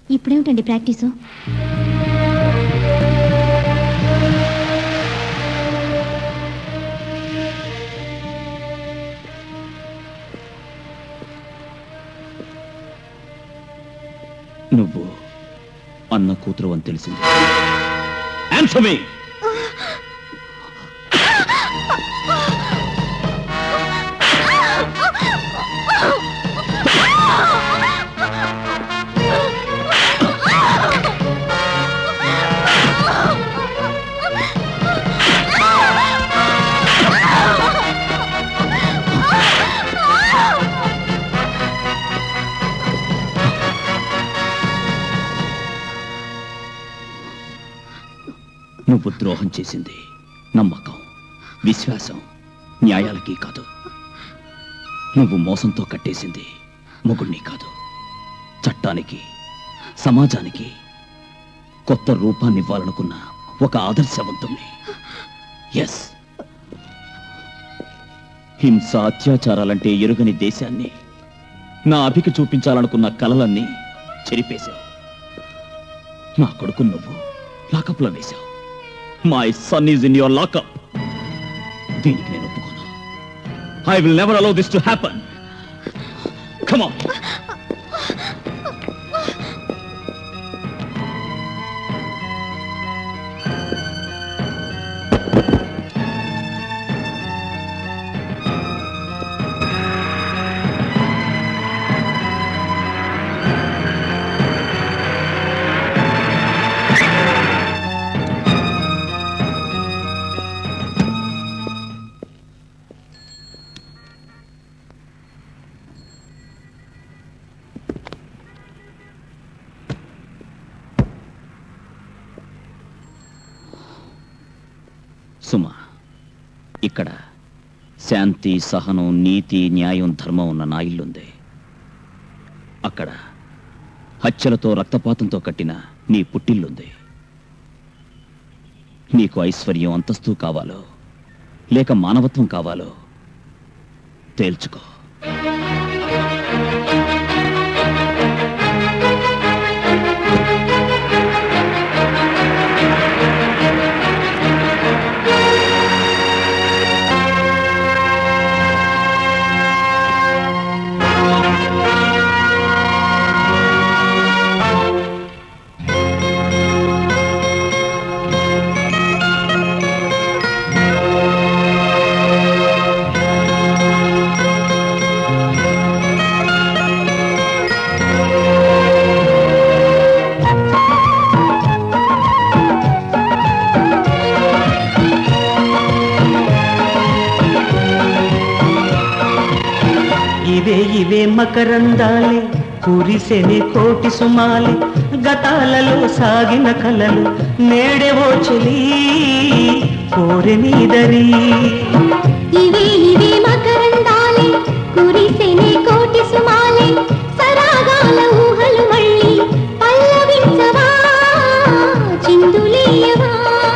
ఇప్పుడేమిటండి practice నువ్వు అన్న కూతురు అని తెలిసింది Answer me! నువ్వు ద్రోహం చేసింది నమ్మకం విశ్వాసం న్యాయాలకి కాదు నువ్వు మోసంతో కట్టేసింది మొగుణ్ణి కాదు చట్టానికి సమాజానికి కొత్త రూపాన్ని ఇవ్వాలనుకున్న ఒక ఆదర్శవంతుణ్ణి ఎస్ హింస అత్యాచారాలంటే ఎరుగని దేశాన్ని నా అభికి చూపించాలనుకున్న కలలన్నీ చెరిపేశావు నా కొడుకు నువ్వు లాకప్లో వేశావు my son is in your lockup దీనికి నేను ఒప్పుకోను I will never allow this to happen come on Suma ఇక్కడ శాంతి సహనం నీతి న్యాయం ధర్మం ఉన్న నా ఇల్లుంది అక్కడ హత్యలతో రక్తపాతంతో కట్టిన నీ పుట్టిల్లుంది నీకు ఐశ్వర్యం అంతస్తు కావాలో లేక మానవత్వం కావాలో తేల్చుకో ఇవే ఇవే మకరందాలే కురిసెని కోటి సుమాలి గతాలలో సాగిన కలలు నేడెవో చెలి కోరెనీదరి ఇవే ఇవే మకరందాలే కురిసెనే కోటి సుమాలే సరాగాల ఊహలు మళ్ళీ పల్లవించవా చిందులేయవా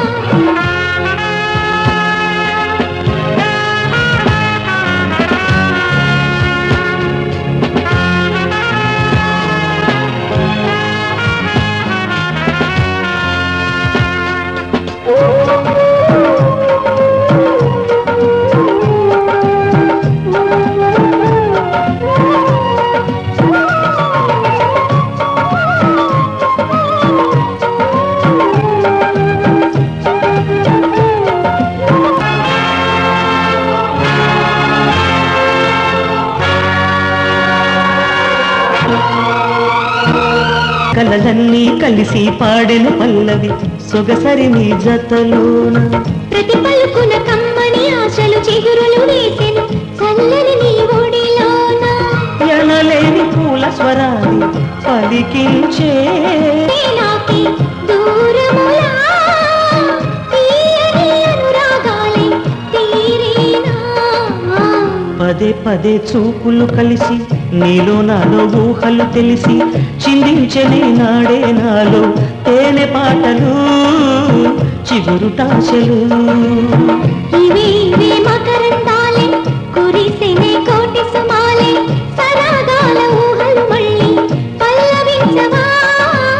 కలలన్నీ కలిసి పాడెను పల్లవి సొగసరి నీ జతలోన ప్రతి పలుకున కమ్మని ఆశలు చిగురులు వేసెను చల్లని నీ ఒడిలోన ఎనలేని పూల స్వరాన్ని పలికించే నాకి దూరములా తీయని అనురాగాలే తీరేనా పదే పదే చూపులు కలిసి నీలో నాలో ఊహలు తెలిసి చిందించని నాడే నాలో తేనె పాటలు చిగురుటాశలు ఇవే ఇవే మకరందాలే కురిసెనే కోటి సుమాలే సరాగాల ఊహలు మళ్ళీ పల్లవించవా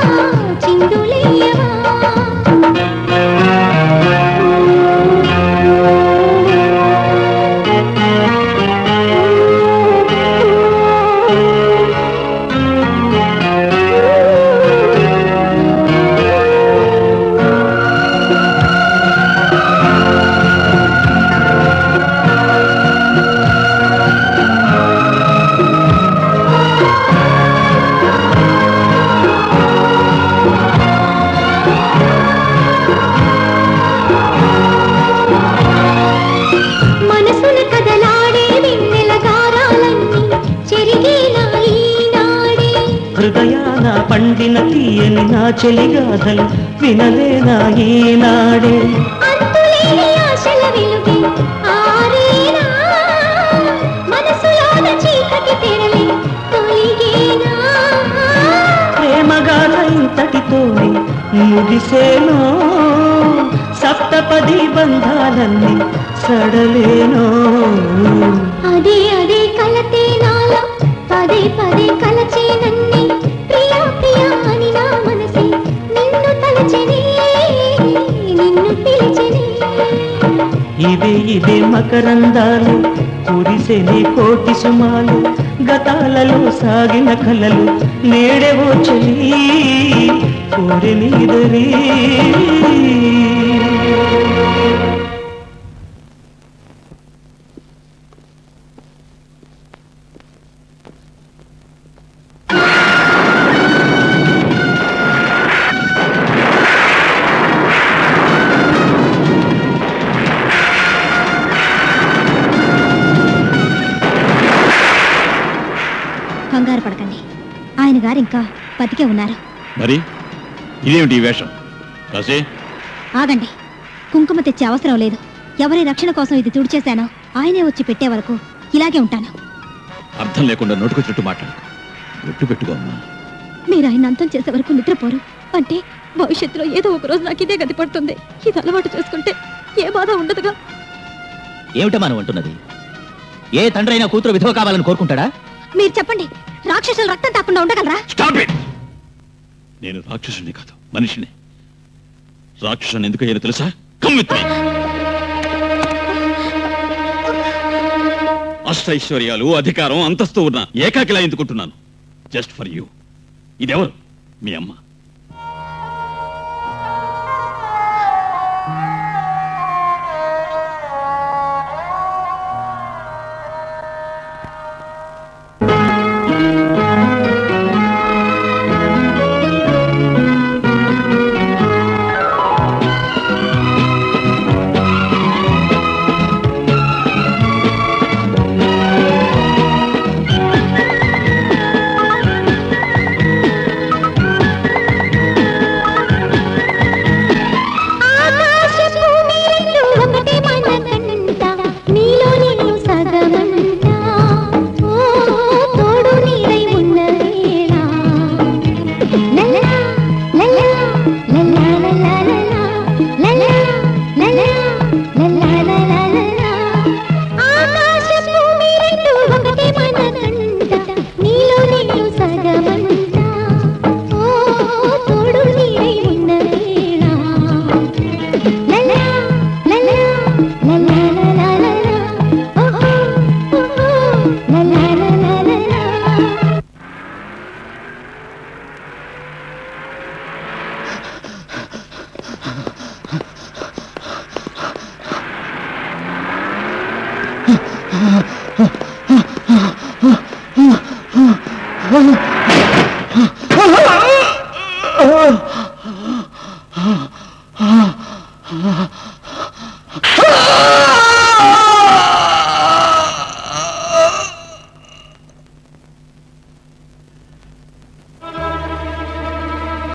పండిన తీయని నా చెలిగాథలు వినలేనా ఈనాడే అంతులేని ఆశల వెలుగే ఆరేనా మనసులోన చీకటి తెరలే తొలిగేనా ప్రేమగాథ ఇంతటితోనే ముగిసేనో సప్తపది బంధాలన్నీ సడలేనో అదే అదే కలతే నాలో పదే పదే కలచే నన్నే ప్రియా ప్రియా అని నా మనసే నిన్ను తలచెనే నిన్ను పిలిచెనే ఇవే ఇవే మకరందాలు కురిసెని కోటి సుమాలు గతాలలో సాగిన కలలు నేడెవో చెలి కోరి నీదరి కంగారు పడకండి ఆయన గారు ఇంకా బతికే ఉన్నారు మరి ఇదేమిటి ఈ వేషం కాసే ఆగండి కుంకుమ తెచ్చే అవసరం లేదు ఎవరి రక్షణ కోసం ఇది తుడిచేశానో ఆయనే వచ్చి పెట్టే వరకు ఇలాగే ఉంటాను అర్థం లేకుండా నోటుకొచ్చినట్టు మాట్లాడు గుట్టు పెట్టుకో అమ్మా మీరు ఆయన అంతం చేసే వరకు నిద్రపోరు అంటే భవిష్యత్తులో ఏదో ఒక రోజు నాకు ఇదే గతి పడుతుంది ఇది అలవాటు చేసుకుంటే ఏ బాధ ఉండదుగా ఏమిటమ్మా నువ్వు అంటున్నది ఏ తండ్రి అయినా కూతురు విధవ కావాలని కోరుకుంటాడా మీరు చెప్పండి రాక్షసులు రక్తం తాకుండా ఉండగలరా స్టాప్ ఇట్ నేను రాక్షసుని కాదు మనిషిని రాక్షసుని ఎందుకు అయ్యాను తెలుసా కమ్ విత్ మీ అష్టైశ్వర్యాలు అధికారం అంతస్తు ఉన్న ఏకాకిలా ఎందుకుంటున్నాను జస్ట్ ఫర్ యూ ఇదెవరు మీ అమ్మ ఆకాశ భూమి రెండు ఒకటే మనకంట నీలో నేను సగమంట ఓ తోడు నీడై ఉన్న వేళ లలా లలా లలా లలా లలా లలా లలా లలా లలా లలా ఆకాశ భూమి రెండు ఒకటే మనకంట నీలో నేను సగమంట ఓ తోడు నీడై ఉన్న వేళ లలా లలా లలా లలా లలా ఓహో ఓహో లలా లలా లలా ఆ